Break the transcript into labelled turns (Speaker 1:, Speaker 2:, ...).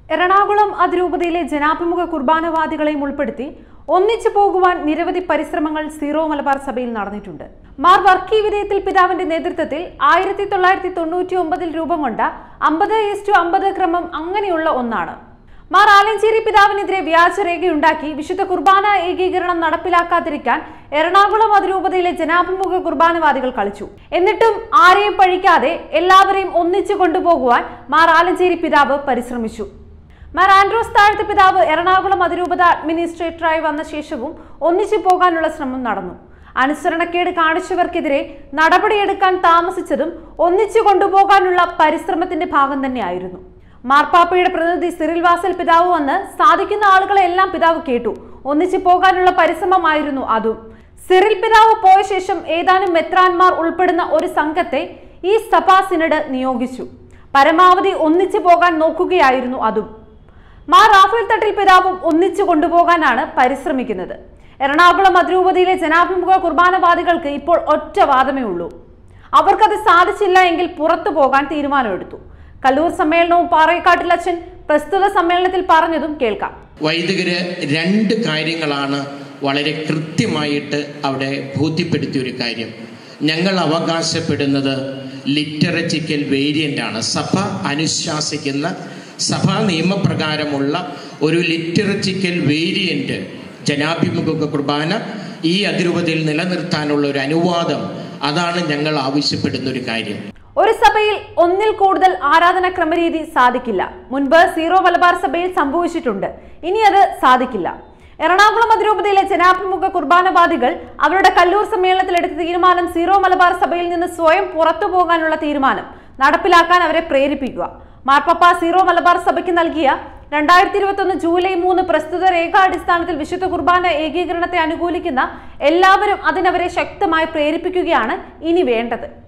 Speaker 1: എറണാകുളം അതിരൂപതയിലെ ജനാഭിമുഖ കുർബാനവാദികളെയും ഉൾപ്പെടുത്തി ഒന്നിച്ചു പോകുവാൻ നിരവധി പരിശ്രമങ്ങൾ സീറോ മലബാർ സഭയിൽ നടന്നിട്ടുണ്ട് മാർ വർക്കി വിധേയത്തിൽ പിതാവിന്റെ നേതൃത്വത്തിൽ ആയിരത്തി തൊള്ളായിരത്തി തൊണ്ണൂറ്റി ഒമ്പതിൽ രൂപം കൊണ്ട അമ്പത് ഈസ്റ്റു അമ്പത് ക്രമം അങ്ങനെയുള്ള ഒന്നാണ് മാർ ആലഞ്ചേരി പിതാവിനെതിരെ വ്യാജരേഖയുണ്ടാക്കി വിശുദ്ധ കുർബാന ഏകീകരണം നടപ്പിലാക്കാതിരിക്കാൻ എറണാകുളം അതിരൂപതയിലെ ജനാഭിമുഖ കുർബാനവാദികൾ കളിച്ചു എന്നിട്ടും ആരെയും പഴിക്കാതെ എല്ലാവരെയും ഒന്നിച്ചു കൊണ്ടുപോകുവാൻ മാർ ആലഞ്ചേരി പിതാവ് പരിശ്രമിച്ചു മാർ ആൻഡ്രോസ് താഴത്ത് പിതാവ് എറണാകുളം അതിരൂപത അഡ്മിനിസ്ട്രേറ്ററായി വന്ന ശേഷവും ഒന്നിച്ചു പോകാനുള്ള ശ്രമം നടന്നു അനുസരണക്കേട് കാണിച്ചവർക്കെതിരെ നടപടിയെടുക്കാൻ താമസിച്ചതും ഒന്നിച്ചു കൊണ്ടുപോകാനുള്ള പരിശ്രമത്തിന്റെ ഭാഗം തന്നെയായിരുന്നു മാർപ്പാപ്പയുടെ പ്രതിനിധി സിറിൽ വാസൽ പിതാവ് വന്ന് സാധിക്കുന്ന ആളുകളെല്ലാം പിതാവ് കേട്ടു ഒന്നിച്ചു പോകാനുള്ള പരിശ്രമമായിരുന്നു അതും സിറിൽ പിതാവ് പോയ ശേഷം ഏതാനും മെത്രാൻമാർ ഉൾപ്പെടുന്ന ഒരു സംഘത്തെ ഈ സഭാ സിനഡ് നിയോഗിച്ചു പരമാവധി ഒന്നിച്ചു പോകാൻ നോക്കുകയായിരുന്നു അതും മാർ റാഫേൽ തട്ടിൽ പിതാവും ഒന്നിച്ചു കൊണ്ടുപോകാനാണ് പരിശ്രമിക്കുന്നത് എറണാകുളം അതിരൂപതയിലെ ജനാഭിമുഖ കുർബാനവാദികൾക്ക് ഇപ്പോൾ ഒറ്റ വാദമേ ഉള്ളൂ അവർക്കത് സാധിച്ചില്ല എങ്കിൽ പുറത്തു പോകാൻ തീരുമാനമെടുത്തു കല്ലൂർ സമ്മേളനവും പാറേക്കാട്ടിൽ അച്ഛൻ പ്രസ്തുത സമ്മേളനത്തിൽ പറഞ്ഞതും കേൾക്കാം
Speaker 2: വൈദികര് രണ്ട് കാര്യങ്ങളാണ് വളരെ കൃത്യമായിട്ട് അവിടെ ബോധ്യപ്പെടുത്തിയ ഒരു കാര്യം ഞങ്ങൾ അവകാശപ്പെടുന്നത് ലിറ്റററ്റിക്കൽ വേരിയൻ്റ് ആണ് സഭ അനുശാസിക്കുന്ന സഭാ നിയമപ്രകാരമുള്ള ഒരു ലിറ്റററ്റിക്കൽ വേരിയൻ്റ് ജനാഭിമുഖ കുർബാന ഈ അതിരൂപതയിൽ നിലനിർത്താനുള്ള ഒരു അനുവാദം അതാണ് ഞങ്ങൾ ആവശ്യപ്പെടുന്ന ഒരു കാര്യം
Speaker 1: ഒരു സഭയിൽ ഒന്നിൽ കൂടുതൽ ആരാധന ക്രമരീതി സാധിക്കില്ല മുൻപ് സീറോ മലബാർ സഭയിൽ സംഭവിച്ചിട്ടുണ്ട് ഇനി അത് സാധിക്കില്ല എറണാകുളം അതിരൂപതയിലെ ജനാഭിമുഖ കുർബാനവാദികൾ അവരുടെ കല്ലൂർ സമ്മേളനത്തിൽ എടുത്ത തീരുമാനം സീറോ മലബാർ സഭയിൽ നിന്ന് സ്വയം പുറത്തു പോകാനുള്ള തീരുമാനം നടപ്പിലാക്കാൻ അവരെ പ്രേരിപ്പിക്കുക മാർപ്പാപ്പ സീറോ മലബാർ സഭയ്ക്ക് നൽകിയ രണ്ടായിരത്തി ഇരുപത്തൊന്ന് ജൂലൈ മൂന്ന് പ്രസ്തുത രേഖാടിസ്ഥാനത്തിൽ വിശുദ്ധ കുർബാന ഏകീകരണത്തെ അനുകൂലിക്കുന്ന എല്ലാവരും അതിനവരെ ശക്തമായി പ്രേരിപ്പിക്കുകയാണ് ഇനി വേണ്ടത്